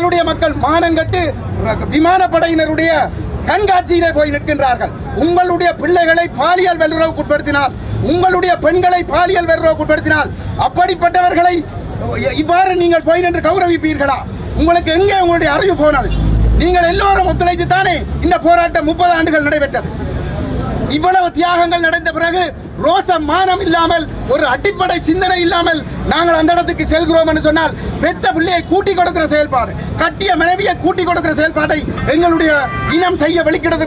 எங்களுடைய மக்கள் மானங்கட்டு விமானப்படையினருடைய கண்காட்சியிலே போய் நிற்கின்றார்கள் உங்களுடைய பிள்ளைகளை பாலியல் வல்லுறவுக்குட்படுத்தினால் உங்களுடைய பெண்களை பாலியல் வல்லுறவுக்குட்படுத்தினால் அப்படிப்பட்டவர்களை இவ்வாறு நீங்கள் போய் நின்று கௌரவிப்பீர்களா உங்களுக்கு எங்கே உங்களுடைய அறிவு போனது நீங்கள் எல்லோரும் ஒத்துழைத்து தானே இந்த போராட்டம் முப்பது ஆண்டுகள் நடைபெற்றது இவ்வளவு தியாகங்கள் நடந்த பிறகு ரோச மானம் இல்லாமல் ஒரு அடிப்படை சிந்தனை இல்லாமல் நாங்கள் அந்த இடத்துக்கு செல்கிறோம் என்று சொன்னால் பெத்த பிள்ளையை கூட்டி கொடுக்கிற செயல்பாடு கட்டிய மனைவியை கூட்டி கொடுக்கிற செயல்பாட்டை எங்களுடைய இனம் செய்ய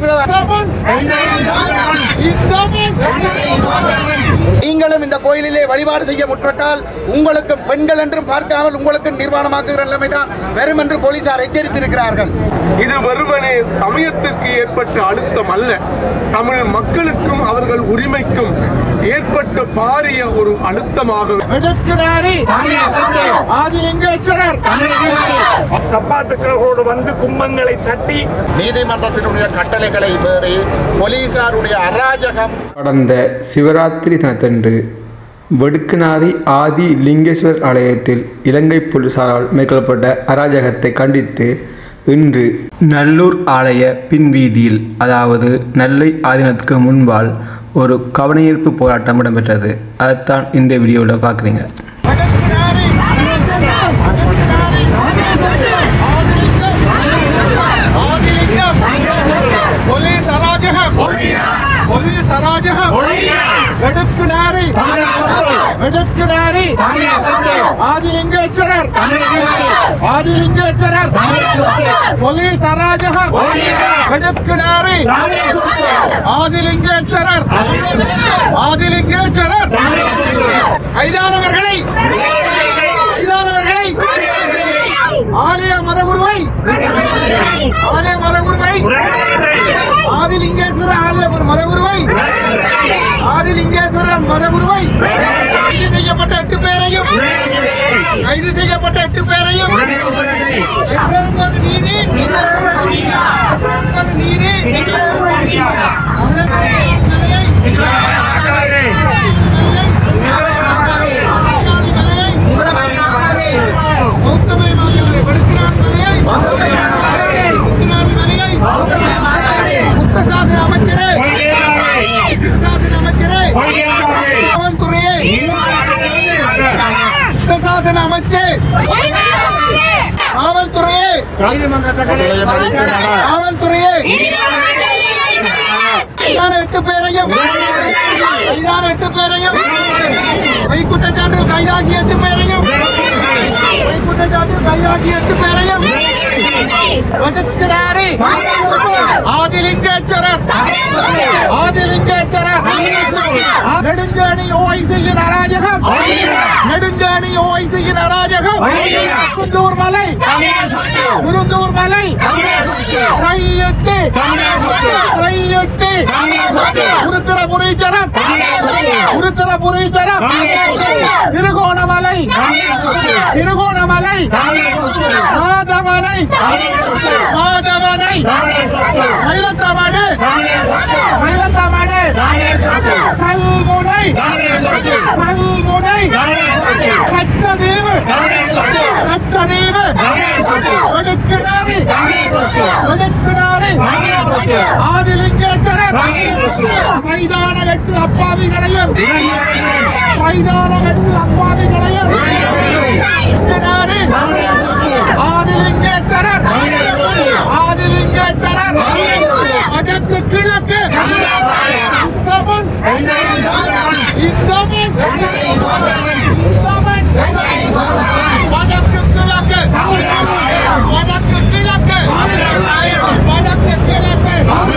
வெளிக்கிடது நீங்களும் இந்த கோயிலிலே வழிபாடு செய்ய முற்பட்டால் உங்களுக்கும் பெண்கள் என்றும் பார்க்காமல் உங்களுக்கும் நிர்வாணமாக்குகிற நிலைமைதான் வரும் என்று போலீசார் எச்சரித்திருக்கிறார்கள் இது வெறுமனே சமயத்திற்கு ஏற்பட்ட அழுத்தம் அல்ல தமிழ் மக்களுக்கும் அவர்கள் உரிமைக்கும் ஏற்பட்ட பாரிய ஒரு அழுத்தமாக சப்பாத்துக்களோடு வந்து கும்பங்களை தட்டி நீதிமன்றத்தினுடைய கட்டளைகளை மீறி போலீசாருடைய அராஜகம் கடந்த சிவராத்திரி தினத்தன்று வடுக்குநாதி ஆதி லிங்கேஸ்வர் ஆலயத்தில் இலங்கை போலீசாரால் மேற்கொள்ளப்பட்ட அராஜகத்தை கண்டித்து இன்று நல்லூர் ஆலய பின்வீதியில் அதாவது நெல்லை ஆதீனத்துக்கு முன்பால் ஒரு கவனஈர்ப்பு போராட்டம் இடம்பெற்றது அதைத்தான் இந்த வீடியோவில் பார்க்குறீங்க போலீஸ் அராஜகம் போலீஸ் அராஜகம் வெடுக்குநாரி வெடுக்குநாரி ஆதிலிங்கேஸ்வரர் ஆதிலிங்கேஸ்வரர் போலீஸ் அராஜகம் வெடுக்குநாரி ஆதிலிங்கேஸ்வரர் ஆதிலிங்கேஸ்வரர் கைதானவர்களை கைதானவர்களை ஆலய மரபுருவை ஆலய மரபுருவை ஆதிலிங்கேஸ்வர ஆலய மரபுருவை ஆதிலிங்கேஸ்வர மரபுருவை கைது செய்யப்பட்ட எட்டு பேரையும் கைது செய்யப்பட்ட எட்டு பேரையும் எங்களுக்கு ஒரு நீதி எங்களுக்கு ஒரு நீதி முத்தசாசன அமைச்சரே முத்தசாசன அமைச்சரே காவல்துறையே முத்தசாசன அமைச்சர் காவல்துறையே காவல்துறையே கைதான எட்டு பேரையும் கைதான எட்டு பேரையும் பொய் குற்றச்சாட்டில் கைதாகி எட்டு பேரையும் பொய் குற்றச்சாட்டில் கைதாகி எட்டு பேரையும் ஒடுக்கிறாரே ஆதிலிங்கேஸ்வரர் ஆதிலிங்கேஸ்வரர் நெடுஞ்சாணி ஓய்சியின் அராஜகம் நெடுஞ்சாணி ஓய்சியின் அராஜகம் குந்தூர் மலை குருந்தூர் மலை கையெட்டு கையெட்டு உருத்திரபுரீச்சரம் உருத்திரபுரீச்சரம் திருகோணமலை திருகோணமலை மாதவனை மாதவனை மயிலத்தமடு மயிலத்தமடு கல்முனை கல்முனை கச்சதீவு கச்சதீவு ஒடுக்குநாரி ஒடுக்குநாரி ஆதிலிங்கேஸ்வரர் மைதான வெட்டு அப்பாவிகளையும் மைதான வெட்டு அப்பாவிகளையும் கிருஷ்ணனாரி ஆதிலிங்கேஸ்வரர் ஆதிலிங்கேஸ்வரர் அதற்கு கிழக்கு இந்தவன் இந்தவன் இந்தவன் வடக்கு கிழக்கு வடக்கு கிழக்கு வடக்கு கிழக்கு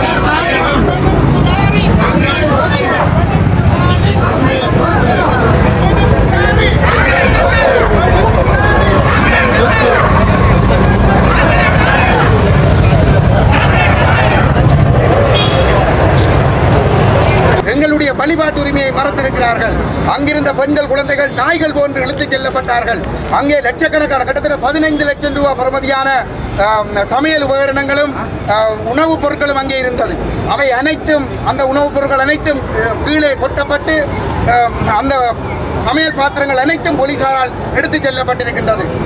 எங்களுடைய வழிபாட்டு உரிமையை மறந்திருக்கிறார்கள் அங்கிருந்த பெண்கள் குழந்தைகள் நாய்கள் போன்று இழுத்துச் செல்லப்பட்டார்கள் அங்கே லட்சக்கணக்கான கிட்டத்தட்ட பதினைந்து லட்சம் ரூபாய் பெறுமதியான ஆம், சமையல் உபகரணங்களும் ஆ, உணவுப் பொருட்களும் அங்கே இருந்தது அவை அனைத்தும் அந்த உணவுப் பொருட்கள் அனைத்தும் அ, கீழே கொட்டப்பட்டு ஆம், அந்த சமையல் பாத்திரங்கள் அனைத்தும் போலீசாரால் எடுத்துச் செல்லப்பட்டிருக்கின்றது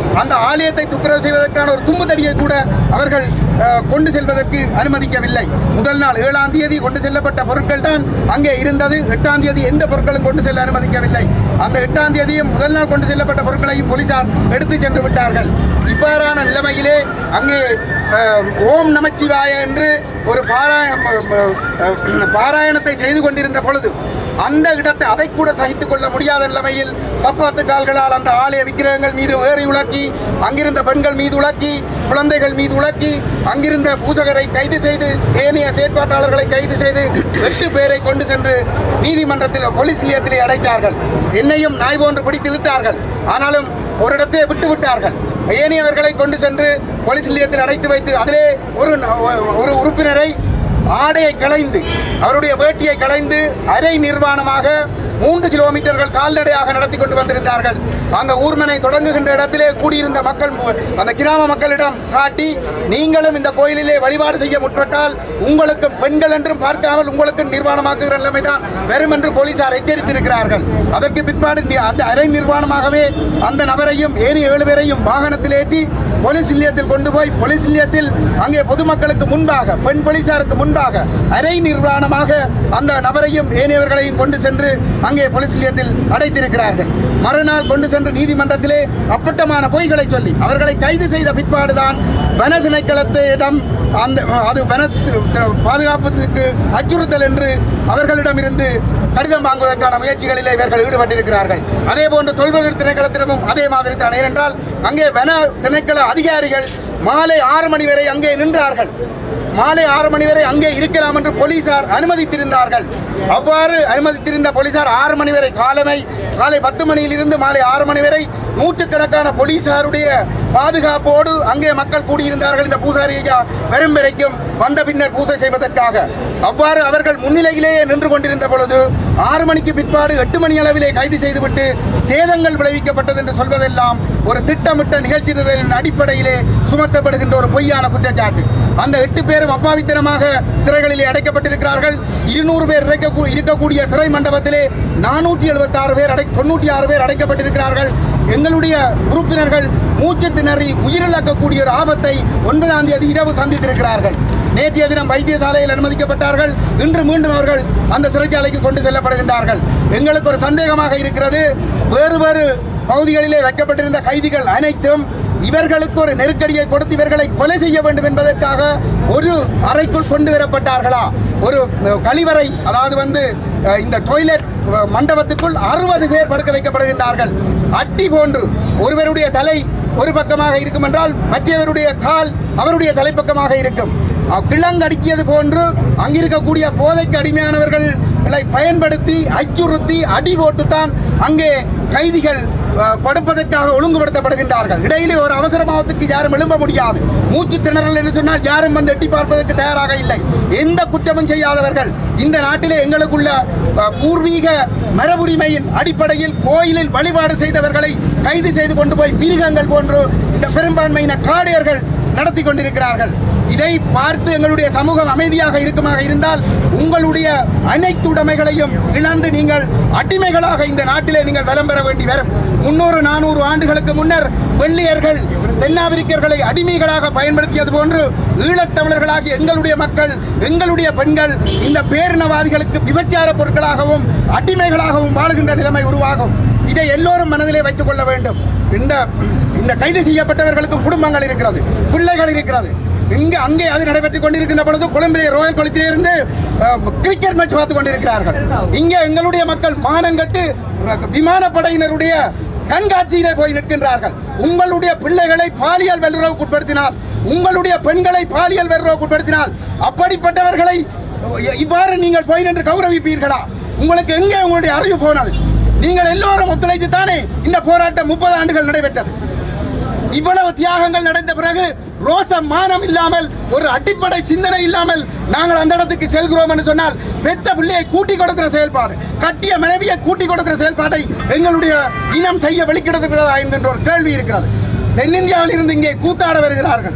அந்த ஆலயத்தை துப்புரவு செய்வதற்கான ஒரு தும்பு தடியை கூட அவர்கள் அஹ், கொண்டு செல்வதற்கு அனுமதிக்கவில்லை முதல் நாள் ஏழாம் தேதி கொண்டு செல்லப்பட்ட பொருட்கள் தான் அங்கே இருந்தது எட்டாம் தேதி எந்த பொருட்களும் கொண்டு செல்ல அனுமதிக்கவில்லை அந்த எட்டாம் தேதியும் முதல் நாள் கொண்டு செல்லப்பட்ட பொருட்களையும் போலீசார் எடுத்து சென்று விட்டார்கள் இவ்வாறான நிலைமையிலே அங்கே அஹ், ஓம் நமச்சிவாய என்று ஒரு பாராயணம் அஹ், அஹ், பாராயணத்தை செய்து கொண்டிருந்த பொழுது அந்த இடத்தை அதை கூட சகித்துக் கொள்ள முடியாத நிலைமையில் சப்பாத்து கால்களால் அந்த ஆலய விக்கிரகங்கள் மீது ஏறி உலக்கி அங்கிருந்த பெண்கள் மீது உலக்கி குழந்தைகள் மீது உலக்கி அங்கிருந்த பூஜகரை கைது செய்து ஏனைய செயற்பாட்டாளர்களை கைது செய்து எட்டு பேரை கொண்டு சென்று நீதிமன்றத்தில் போலீஸ் நிலையத்திலே அடைத்தார்கள் என்னையும் நாய் போன்று பிடித்து இழுத்தார்கள் ஆனாலும் ஒரு இடத்தை விட்டு விட்டார்கள் ஏனையவர்களை கொண்டு சென்று போலீஸ் நிலையத்தில் அடைத்து வைத்து அதிலே ஒரு ஒரு உறுப்பினரை ஆடையை களைந்து அவருடைய வேட்டியை களைந்து அரை நிர்வாணமாக மூன்று கிலோமீட்டர்கள் கால்நடையாக நடத்தி கொண்டு வந்திருந்தார்கள் அந்த ஊர்மனை தொடங்குகின்ற இடத்திலே கூடியிருந்த மக்கள் அந்த கிராம மக்களிடம் காட்டி நீங்களும் இந்த கோயிலிலே வழிபாடு செய்ய முற்பட்டால் உங்களுக்கும் பெண்கள் என்றும் பார்க்காமல் உங்களுக்கும் நிர்வாணமாக்குகிற நிலைமைதான் வரும் என்று போலீசார் எச்சரித்திருக்கிறார்கள் அதற்கு பிற்பாடு நி- அந்த அரை நிர்வாணமாகவே அந்த நபரையும் ஏனைய ஏழு பேரையும் வாகனத்தில் ஏற்றி போலீஸ் நிலையத்தில் கொண்டு போய் போலீஸ் நிலையத்தில் அங்கே பொதுமக்களுக்கு முன்பாக பெண் போலீசாருக்கு முன்பாக அரை நிர்வாணமாக அந்த நபரையும் ஏனையவர்களையும் கொண்டு சென்று அங்கே போலீஸ் நிலையத்தில் அடைத்திருக்கிறார்கள் மறுநாள் கொண்டு சென்று நீதிமன்றத்திலே அப்பட்டமான பொய்களை சொல்லி அவர்களை கைது செய்த பிற்பாடுதான் வன திணைக்களத்திடம் அந்த அது வன பாதுகாப்புக்கு அச்சுறுத்தல் என்று அவர்களிடமிருந்து கடிதம் வாங்குவதற்கான முயற்சிகளிலே இவர்கள் ஈடுபட்டிருக்கிறார்கள் அதே போன்று தொல்பொருள் திணைக்களத்திடமும் அதே மாதிரி தான் ஏனென்றால் அங்கே வன திணைக்கள அதிகாரிகள் மாலை ஆறு மணி வரை அங்கே நின்றார்கள் மாலை ஆறு மணி வரை அங்கே இருக்கலாம் என்று போலீசார் அனுமதித்திருந்தார்கள் அவ்வாறு அனுமதித்திருந்த போலீசார் ஆறு மணி வரை காலமை காலை பத்து மணியிலிருந்து மாலை ஆறு மணி வரை நூற்றுக்கணக்கான போலீசாருடைய பாதுகாப்போடு அங்கே மக்கள் கூடியிருந்தார்கள் இந்த பூசாரி ஐயா வரும் வரைக்கும் வந்த பின்னர் பூசை செய்வதற்காக அவ்வாறு அவர்கள் முன்னிலையிலேயே நின்று கொண்டிருந்த பொழுது ஆறு மணிக்கு பிற்பாடு எட்டு மணி அளவிலே கைது செய்துவிட்டு சேதங்கள் விளைவிக்கப்பட்டது என்று சொல்வதெல்லாம் ஒரு திட்டமிட்ட நிகழ்ச்சி நிரலின் அடிப்படையிலே சுமத்தப்படுகின்ற ஒரு பொய்யான குற்றச்சாட்டு அந்த எட்டு பேரும் அப்பாவித்தனமாக சிறைகளிலே அடைக்கப்பட்டிருக்கிறார்கள் இருநூறு பேர் இறைக்க- இருக்கக்கூடிய சிறை மண்டபத்திலே நானூற்றி எழுபத்தாறு பேர் அடை தொண்ணூற்றி ஆறு பேர் அடைக்கப்பட்டிருக்கிறார்கள் எங்களுடைய உறுப்பினர்கள் மூச்சு திணறி உயிரிழக்கக்கூடிய ஒரு ஆபத்தை ஒன்பதாம் தேதி இரவு சந்தித்திருக்கிறார்கள் நேற்றைய தினம் வைத்தியசாலையில் அனுமதிக்கப்பட்டார்கள் இன்று மீண்டும் அவர்கள் அந்த சிறைச்சாலைக்கு கொண்டு செல்லப்படுகின்றார்கள் எங்களுக்கு ஒரு சந்தேகமாக இருக்கிறது வேறு வேறு பகுதிகளிலே வைக்கப்பட்டிருந்த கைதிகள் அனைத்தும் இவர்களுக்கு ஒரு நெருக்கடியை கொடுத்து இவர்களை கொலை செய்ய வேண்டும் என்பதற்காக ஒரு அறைக்குள் கொண்டு வரப்பட்டார்களா ஒரு அஹ், கழிவறை அதாவது வந்து அஹ், இந்த டாய்லெட் அஹ், மண்டபத்துக்குள் அறுபது பேர் படுக்க வைக்கப்படுகின்றார்கள் அட்டி போன்று ஒருவருடைய தலை ஒரு பக்கமாக இருக்கும் என்றால் மற்றவருடைய கால் அவருடைய தலைப்பக்கமாக இருக்கும் அஹ், கிழங்கடிக்கியது போன்று அங்கிருக்கக்கூடிய போதைக்கு அடிமையானவர்களை பயன்படுத்தி அச்சுறுத்தி அடி போட்டுத்தான் அங்கே கைதிகள் அஹ், படுப்பதற்காக ஒழுங்குபடுத்தப்படுகின்றார்கள் இடையிலே ஒரு அவசரமாவத்துக்கு யாரும் எழும்ப முடியாது மூச்சு திணறல் என்று சொன்னால் யாரும் வந்து எட்டி பார்ப்பதற்கு தயாராக இல்லை எந்த குற்றமும் செய்யாதவர்கள் இந்த நாட்டிலே எங்களுக்குள்ள அஹ், பூர்வீக மரபுரிமையின் அடிப்படையில் கோயிலில் வழிபாடு செய்தவர்களை கைது செய்து கொண்டு போய் மிருகங்கள் போன்று இந்த பெரும்பான்மையின காடையர்கள் நடத்தி கொண்டிருக்கிறார்கள் இதை பார்த்து எங்களுடைய சமூகம் அமைதியாக இருக்குமாக இருந்தால் உங்களுடைய அனைத்து உடைமைகளையும் இழந்து நீங்கள் அடிமைகளாக இந்த நாட்டிலே நீங்கள் வலம் பெற வேண்டி வரும் முன்னூறு நானூறு ஆண்டுகளுக்கு முன்னர் வெள்ளையர்கள் தென்னாப்பிரிக்கர்களை அடிமைகளாக பயன்படுத்தியது போன்று ஈழத்தமிழர்களாகிய எங்களுடைய மக்கள் எங்களுடைய பெண்கள் இந்த பேரினவாதிகளுக்கு விபச்சார பொருட்களாகவும் அடிமைகளாகவும் வாழுகின்ற நிலைமை உருவாகும் இதை எல்லோரும் மனதிலே வைத்துக் கொள்ள வேண்டும் இந்த இந்த கைது செய்யப்பட்டவர்களுக்கும் குடும்பங்கள் இருக்கிறது பிள்ளைகள் இருக்கிறது இங்க அங்கே அது நடைபெற்றுக் கொண்டிருக்கின்ற பொழுது கொழும்பிலே ரோயல் கொளத்திலே இருந்து அஹ், கிரிக்கெட் மேட்ச் பார்த்து கொண்டிருக்கிறார்கள் இங்கே எங்களுடைய மக்கள் மானங்கட்டு ர- விமானப்படையினருடைய கண்காட்சியிலே போய் நிற்கின்றார்கள் உங்களுடைய பிள்ளைகளை பாலியல் வல்லுறவுக்கு உட்படுத்தினால் உங்களுடைய பெண்களை பாலியல் வல்லுறவுக்கு உட்படுத்தினால் அப்படிப்பட்டவர்களை இ- இவ்வாறு நீங்கள் போய் நின்று கௌரவிப்பீர்களா உங்களுக்கு எங்கே உங்களுடைய அறிவு போனது நீங்கள் எல்லோரும் ஒத்துழைத்து தானே இந்த போராட்டம் முப்பது ஆண்டுகள் நடைபெற்றது இவ்வளவு தியாகங்கள் நடந்த பிறகு ரோசம் மானம் இல்லாமல் ஒரு அடிப்படை சிந்தனை இல்லாமல் நாங்கள் அந்த இடத்துக்கு செல்கிறோம் என்று சொன்னால் பெத்த பிள்ளையை கூட்டி கொடுக்கிற செயல்பாடு கட்டிய மனைவியை கூட்டி கொடுக்கிற செயல்பாட்டை எங்களுடைய இனம் செய்ய வெளிக்கிடுகிறதா என்கின்ற ஒரு கேள்வி இருக்கிறது தென்னிந்தியாவில் இருந்து இங்கே கூத்தாட வருகிறார்கள்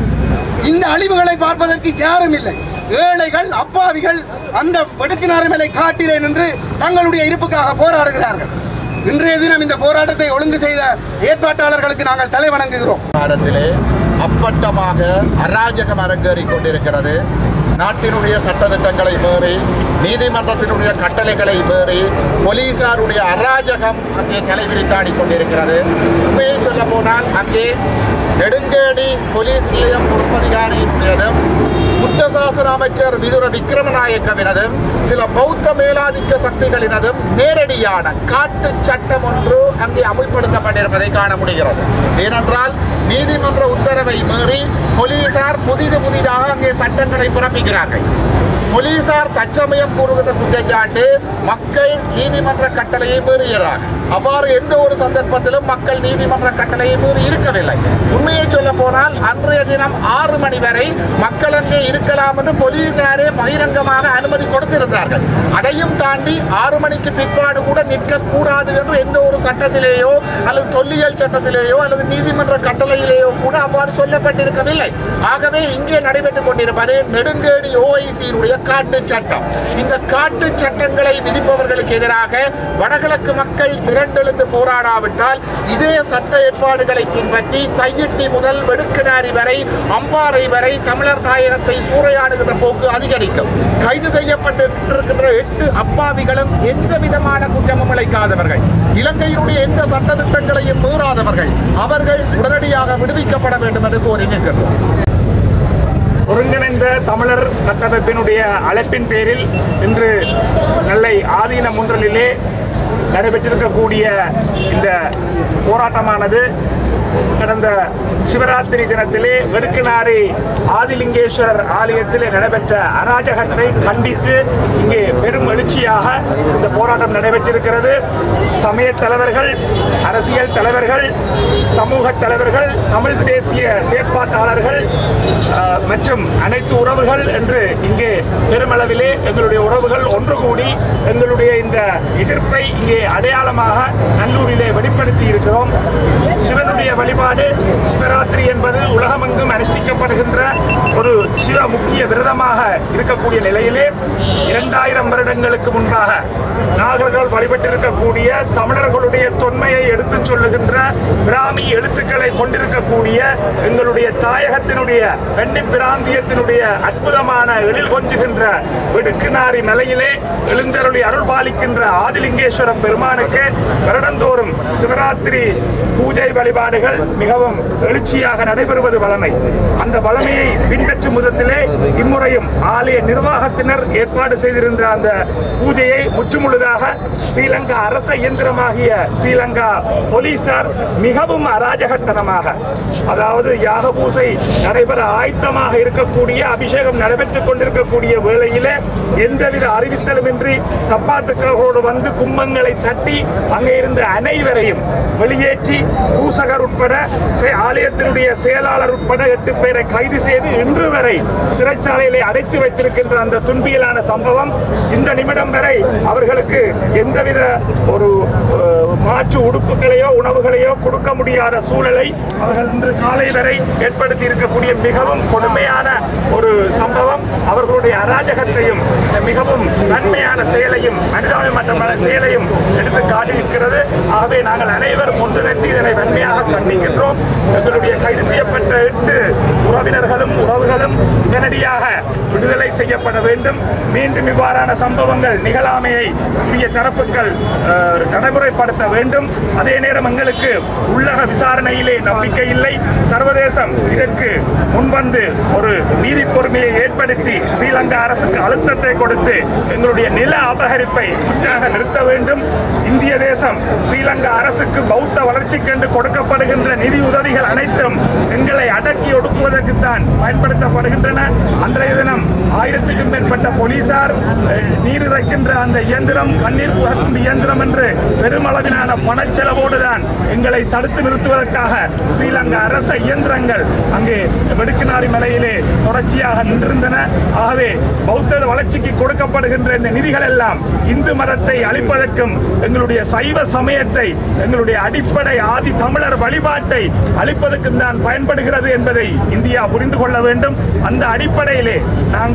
இந்த அழிவுகளை பார்ப்பதற்கு யாரும் இல்லை ஏழைகள் அப்பாவிகள் அந்த வெடுக்கினார் மேலே காட்டிலே நின்று தங்களுடைய இருப்புக்காக போராடுகிறார்கள் இன்றைய தினம் இந்த போராட்டத்தை ஒழுங்கு செய்த ஏற்பாட்டாளர்களுக்கு நாங்கள் தலை வணங்குகிறோம் காலத்திலே அப்பட்டமாக அராஜகம் அரங்கேறிக் கொண்டிருக்கிறது நாட்டினுடைய சட்டத்திட்டங்களை மீறி நீதிமன்றத்தினுடைய கட்டளைகளை மீறி போலீசாருடைய அராஜகம் அங்கே தலைவிரித்தாடிக் கொண்டிருக்கிறது உண்மையை சொல்ல போனால் அங்கே நெடுங்கேணி போலீஸ் நிலையம் பொறுப்பதிகாரியினுடையதும் புத்தசாசன அமைச்சர் விதுர விக்ரமநாயக்கவினதும் சில பௌத்த மேலாதிக்க சக்திகளினதும் நேரடியான காட்டு சட்டம் ஒன்று அங்கே அமுல்படுத்தப்பட்டிருப்பதை காண முடிகிறது ஏனென்றால் நீதிமன்ற உத்தரவை மீறி போலீசார் புதிது புதிதாக அங்கே சட்டங்களை பிறப்பிக்கிறார்கள் போலீசார் தற்சமயம் கூறுகின்ற குற்றச்சாட்டு மக்கள் நீதிமன்ற கட்டளையை மீறியதாக அவ்வாறு எந்த ஒரு சந்தர்ப்பத்திலும் மக்கள் நீதிமன்ற கட்டளையை மீறி இருக்கவில்லை உண்மையை சொல்ல போனால் அன்றைய தினம் ஆறு மணி வரை மக்கள் அங்கே இருக்கலாம் என்று போலீசாரே பகிரங்கமாக அனுமதி கொடுத்திருந்தார்கள் அதையும் தாண்டி ஆறு மணிக்கு பிற்பாடு கூட நிற்கக்கூடாது என்று எந்த ஒரு சட்டத்திலேயோ அல்லது தொல்லியல் சட்டத்திலேயோ அல்லது நீதிமன்ற கட்டளையிலேயோ கூட அவ்வாறு சொல்லப்பட்டிருக்கவில்லை ஆகவே இங்கே நடைபெற்றுக் கொண்டிருப்பது நெடுங்கேடி ஓஐசியினுடைய காட்டு சட்டம் இந்த காட்டு சட்டங்களை விதிப்பவர்களுக்கு எதிராக வடகிழக்கு மக்கள் திரண்டெழுந்து போராடாவிட்டால் இதே சட்ட ஏற்பாடுகளை பின்பற்றி தையிட்டி முதல் வெடுக்கினாரி வரை அம்பாறை வரை தமிழர் தாயகத்தை சூறையாடுகின்ற போக்கு அதிகரிக்கும் கைது செய்யப்பட்டிருக்கின்ற எட்டு அப்பாவிகளும் எந்த விதமான குற்றமும் இழைக்காதவர்கள் இலங்கையினுடைய எந்த சட்டத்திட்டங்களையும் மீறாதவர்கள் அவர்கள் உடனடியாக விடுவிக்கப்பட வேண்டும் என்று கோரி நிற்கின்றோம் ஒருங்கிணைந்த தமிழர் கட்டமைப்பினுடைய அழைப்பின் பேரில் இன்று நெல்லை ஆதீன முன்றலிலே நடைபெற்றிருக்கக்கூடிய இந்த போராட்டமானது கடந்த சிவராத்திரி தினத்திலே வெடுக்கினாரி ஆதிலிங்கேஸ்வரர் ஆலயத்திலே நடைபெற்ற அராஜகத்தை கண்டித்து இங்கே பெரும் எழுச்சியாக இந்த போராட்டம் நடைபெற்றிருக்கிறது சமய தலைவர்கள் அரசியல் தலைவர்கள் சமூக தலைவர்கள் தமிழ் தேசிய செயற்பாட்டாளர்கள் அஹ், மற்றும் அனைத்து உறவுகள் என்று இங்கே பெருமளவிலே எங்களுடைய உறவுகள் ஒன்று கூடி எங்களுடைய இந்த எதிர்ப்பை இங்கே அடையாளமாக நல்லூரிலே வெளிப்படுத்தி இருக்கிறோம் சிவனுடைய வழிபாடு சிவராத்திரி என்பது உலகமெங்கும் அனுஷ்டிக்கப்படுகின்ற ஒரு சிவ முக்கிய விரதமாக இருக்கக்கூடிய நிலையிலே இரண்டாயிரம் வருடங்களுக்கு முன்பாக நாகர்கள் வழிபட்டிருக்கக்கூடிய தமிழர்களுடைய தொன்மையை எடுத்துச் சொல்லுகின்ற பிராமி எழுத்துக்களை கொண்டிருக்கக்கூடிய எங்களுடைய தாயகத்தினுடைய வெண்ணி பிராந்தியத்தினுடைய அற்புதமான எழில் கொஞ்சுகின்ற வெடுக்குநாரி மலையிலே எழுந்தருளி அருள் பாலிக்கின்ற ஆதிலிங்கேஸ்வர பெருமானுக்கு வருடந்தோறும் சிவராத்திரி பூஜை வழிபாடுகள் மிகவும் எழுச்சியாக நடைபெறுவது வளமை அந்த வளமையை பின்பற்றும் விதத்திலே இம்முறையும் ஆலய நிர்வாகத்தினர் ஏற்பாடு செய்திருந்த அந்த பூஜையை முற்றுமுழுதாக ஸ்ரீலங்கா அரச இயந்திரமாகிய ஸ்ரீலங்கா போலீசார் மிகவும் அராஜகத்தனமாக அதாவது யாக பூசை நடைபெற ஆயத்தமாக இருக்கக்கூடிய அபிஷேகம் நடைபெற்றுக் கொண்டிருக்கக்கூடிய வேளையிலே எந்தவித அறிவித்தலுமின்றி சப்பாத்துக்களோடு வந்து கும்பங்களை தட்டி அங்கே இருந்த அனைவரையும் வெளியேற்றி பூசகர் உட்பட செ- ஆலயத்தினுடைய செயலாளர் உட்பட எட்டு பேரை கைது செய்து இன்று வரை சிறைச்சாலையிலே அடைத்து வைத்திருக்கின்ற அந்த துன்பியலான சம்பவம் இந்த நிமிடம் வரை அவர்களுக்கு எந்தவித ஒரு அஹ், மாற்று உடுப்புகளையோ உணவுகளையோ கொடுக்க முடியாத சூழலை அவர்கள் இன்று காலை வரை ஏற்படுத்தி இருக்கக்கூடிய மிகவும் கொடுமையான ஒரு சம்பவம் அவர்களுடைய அராஜகத்தையும் மிகவும் நன்மையான செயலையும் மனிதாபிமன்றமான செயலையும் எடுத்து காட்டியிருக்கிறது ஆகவே நாங்கள் அனைவரும் ஒன்றிணைந்து இதனை வன்மையாக கண்டிக்கின்றோம் எங்களுடைய கைது செய்யப்பட்ட எட்டு உறவினர்களும் உறவுகளும் உடனடியாக விடுதலை செய்யப்பட வேண்டும் மீண்டும் இவ்வாறான சம்பவங்கள் நிகழாமையை உரிய தரப்புகள் அஹ், நடைமுறைப்படுத்த வேண்டும் அதே நேரம் எங்களுக்கு உள்ளக விசாரணையிலே நம்பிக்கை இல்லை சர்வதேசம் இதற்கு முன்வந்து ஒரு நீதி பொறுமையை ஏற்படுத்தி ஸ்ரீலங்கா அரசுக்கு அழுத்தத்தை கொடுத்து எங்களுடைய நில அபகரிப்பை முற்றாக நிறுத்த வேண்டும் இந்திய தேசம் ஸ்ரீலங்கா அரசுக்கு பௌத்த வளர்ச்சிக்கென்று கொடுக்கப்படுகின்ற நிதி உதவிகள் அனைத்தும் எங்களை அடக்கி ஒடுக்குவதற்குத்தான் பயன்படுத்தப்படுகின்றன அன்றைய தினம் ஆயிரத்துக்கும் மேற்பட்ட போலீசார் அஹ், நீர் இறைக்கின்ற அந்த இயந்திரம் கண்ணீர் புகக்கும் இயந்திரம் என்று பெருமளவிலான பணச்செலவோடு தான் எங்களை தடுத்து நிறுத்துவதற்காக ஸ்ரீலங்கா அரச இயந்திரங்கள் அங்கே வெடுக்குநாரி மலையிலே தொடர்ச்சியாக நின்றிருந்தன ஆகவே பௌத்த வளர்ச்சிக்கு கொடுக்கப்படுகின்ற இந்த நிதிகள் எல்லாம் இந்து மதத்தை அழிப்பதற்கும் எங்களுடைய சைவ சமயத்தை எங்களுடைய அடிப்படை ஆதி தமிழர் வழிபாட்டை அழிப்பதற்கும் தான் பயன்படுகிறது என்பதை இந்தியா புரிந்து கொள்ள வேண்டும் அந்த அடிப்படையிலே நாங்கள்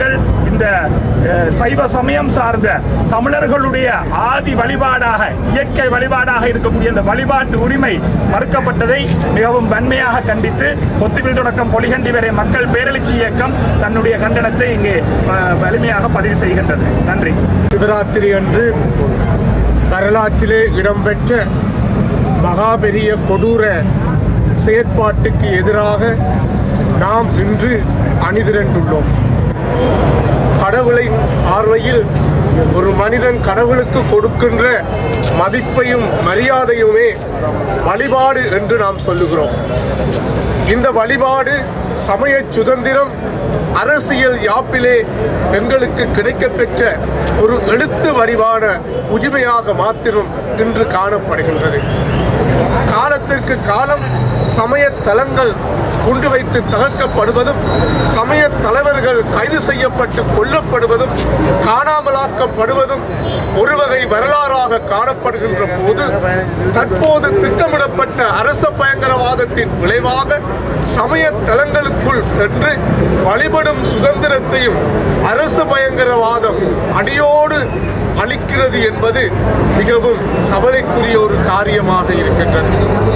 நாங்கள் இந்த அஹ், சைவ சமயம் சார்ந்த தமிழர்களுடைய ஆதி வழிபாடாக இயற்கை வழிபாடாக இருக்கக்கூடிய இந்த வழிபாட்டு உரிமை மறுக்கப்பட்டதை மிகவும் வன்மையாக கண்டித்து கொத்துவில் தொடக்கம் பொலிகண்டி வரை மக்கள் பேரெழுச்சி இயக்கம் தன்னுடைய கண்டனத்தை இங்கே அஹ், வலிமையாக பதிவு செய்கின்றது நன்றி சிவராத்திரி அன்று வரலாற்றிலே இடம்பெற்ற மகாபெரிய கொடூர செயற்பாட்டுக்கு எதிராக நாம் இன்று அணிதிரண்டுள்ளோம் கடவுளை பார்வையில் ஒரு மனிதன் கடவுளுக்கு கொடுக்கின்ற மதிப்பையும் மரியாதையுமே வழிபாடு என்று நாம் சொல்லுகிறோம் இந்த வழிபாடு சமய சுதந்திரம் அரசியல் யாப்பிலே எங்களுக்கு கிடைக்கப்பெற்ற ஒரு எழுத்து வடிவான உரிமையாக மாத்திரம் இன்று காணப்படுகின்றது காலத்திற்கு காலம் சமய தலங்கள் குண்டு வைத்து தகர்க்கப்படுவதும் சமய தலைவர்கள் கைது செய்யப்பட்டு கொல்லப்படுவதும் காணாமலாக்கப்படுவதும் ஒரு வகை வரலாறாக காணப்படுகின்ற போது தற்போது திட்டமிடப்பட்ட அரச பயங்கரவாதத்தின் விளைவாக சமய தலங்களுக்குள் சென்று வழிபடும் சுதந்திரத்தையும் அரசு பயங்கரவாதம் அடியோடு அளிக்கிறது என்பது மிகவும் கவலைக்குரிய ஒரு காரியமாக இருக்கின்றது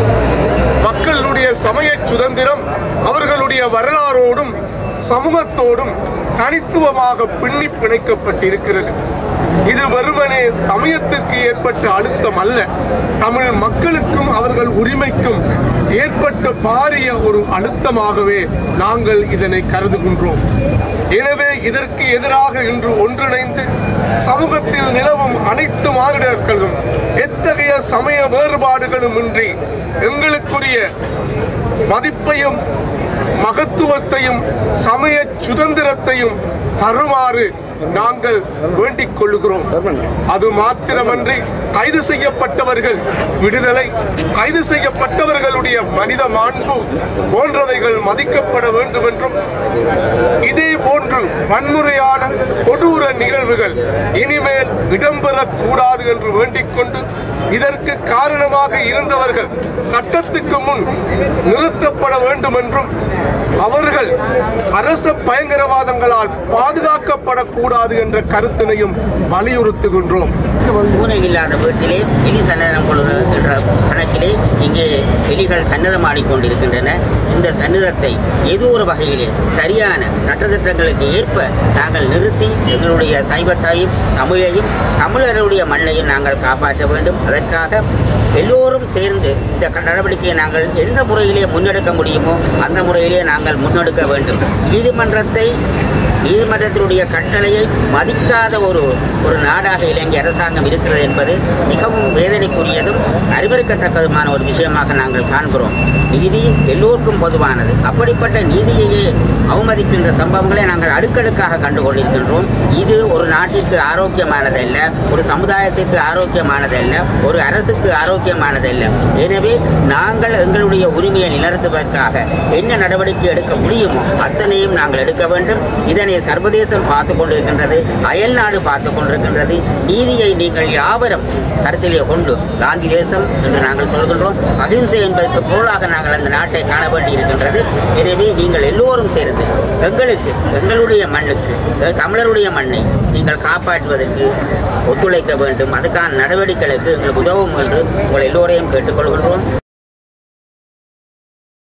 மக்களுடைய சமய சுதந்திரம் அவர்களுடைய வரலாறோடும் சமூகத்தோடும் தனித்துவமாக பின்னி பிணைக்கப்பட்டிருக்கிறது இது வெறுமனே சமயத்திற்கு ஏற்பட்ட அழுத்தம் அல்ல தமிழ் மக்களுக்கும் அவர்கள் உரிமைக்கும் ஏற்பட்ட பாரிய ஒரு அழுத்தமாகவே நாங்கள் இதனை கருதுகின்றோம் எனவே இதற்கு எதிராக இன்று ஒன்றிணைந்து சமூகத்தில் நிலவும் அனைத்து மாநிலர்களும் எத்தகைய சமய வேறுபாடுகளும் இன்றி எங்களுக்குரிய மதிப்பையும் மகத்துவத்தையும் சமய சுதந்திரத்தையும் தருமாறு நாங்கள் வேண்டிக் கொள்ளுகிறோம் அது மாத்திரமன்றி கைது செய்யப்பட்டவர்கள் விடுதலை கைது செய்யப்பட்டவர்களுடைய மனித மாண்பு போன்றவைகள் மதிக்கப்பட வேண்டும் என்றும் இதே போன்று வன்முறையான கொடூர நிகழ்வுகள் இனிமேல் இடம்பெறக்கூடாது என்று வேண்டிக் கொண்டு இதற்கு காரணமாக இருந்தவர்கள் சட்டத்துக்கு முன் நிறுத்தப்பட வேண்டும் என்றும் அவர்கள் அரச பயங்கரவாதங்களால் பாதுகாக்கப்படக்கூடாது என்ற கருத்தினையும் வலியுறுத்துகின்றோம் பூனை இல்லாத வீட்டிலே எலி சன்னதம் கொள்கிற என்ற கணக்கிலே இங்கே எலிகள் சன்னதம் ஆடிக்கொண்டிருக்கின்றன இந்த சன்னதத்தை ஏதோ ஒரு வகையிலே சரியான சட்டத்திட்டங்களுக்கு ஏற்ப நாங்கள் நிறுத்தி எங்களுடைய சைவத்தையும் தமிழையும் தமிழருடைய மண்ணையும் நாங்கள் காப்பாற்ற வேண்டும் அதற்காக எல்லோரும் சேர்ந்து இந்த க- நடவடிக்கையை நாங்கள் எந்த முறையிலே முன்னெடுக்க முடியுமோ அந்த முறையிலே நாங்கள் முன்னெடுக்க வேண்டும் நீதிமன்றத்தை நீதிமன்றத்தினுடைய கட்டளையை மதிக்காத ஒரு ஒரு நாடாக இலங்கை அரசாங்கம் இருக்கிறது என்பது மிகவும் வேதனைக்குரியதும் அறிவறுக்கத்தக்கதுமான ஒரு விஷயமாக நாங்கள் காண்கிறோம் நீதி எல்லோருக்கும் பொதுவானது அப்படிப்பட்ட நீதியையே அவமதிக்கின்ற சம்பவங்களை நாங்கள் அடுக்கடுக்காக கண்டு கொண்டிருக்கின்றோம் இது ஒரு நாட்டிற்கு ஆரோக்கியமானதல்ல ஒரு சமுதாயத்திற்கு ஆரோக்கியமானதல்ல ஒரு அரசுக்கு ஆரோக்கியமானதல்ல எனவே நாங்கள் எங்களுடைய உரிமையை நிலநிறுத்துவதற்காக என்ன நடவடிக்கை எடுக்க முடியுமோ அத்தனையும் நாங்கள் எடுக்க வேண்டும் இதனை சர்வதேசம் பார்த்து கொண்டிருக்கின்றது அயல் நாடு பார்த்து கொண்டிருக்கின்றது நீதியை நீங்கள் யாவரும் கருத்திலே கொண்டு காந்தி தேசம் என்று நாங்கள் சொல்கின்றோம் அகிம்சை என்பதற்கு பொருளாக நாங்கள் அந்த நாட்டை காண வேண்டியிருக்கின்றது எனவே நீங்கள் எல்லோரும் சேர்ந்து எங்களுக்கு எங்களுடைய மண்ணுக்கு அஹ், தமிழருடைய மண்ணை நீங்கள் காப்பாற்றுவதற்கு ஒத்துழைக்க வேண்டும் அதுக்கான நடவடிக்கைகளுக்கு எங்களுக்கு உதவும் என்று உங்கள் எல்லோரையும் கேட்டுக்கொள்கின்றோம்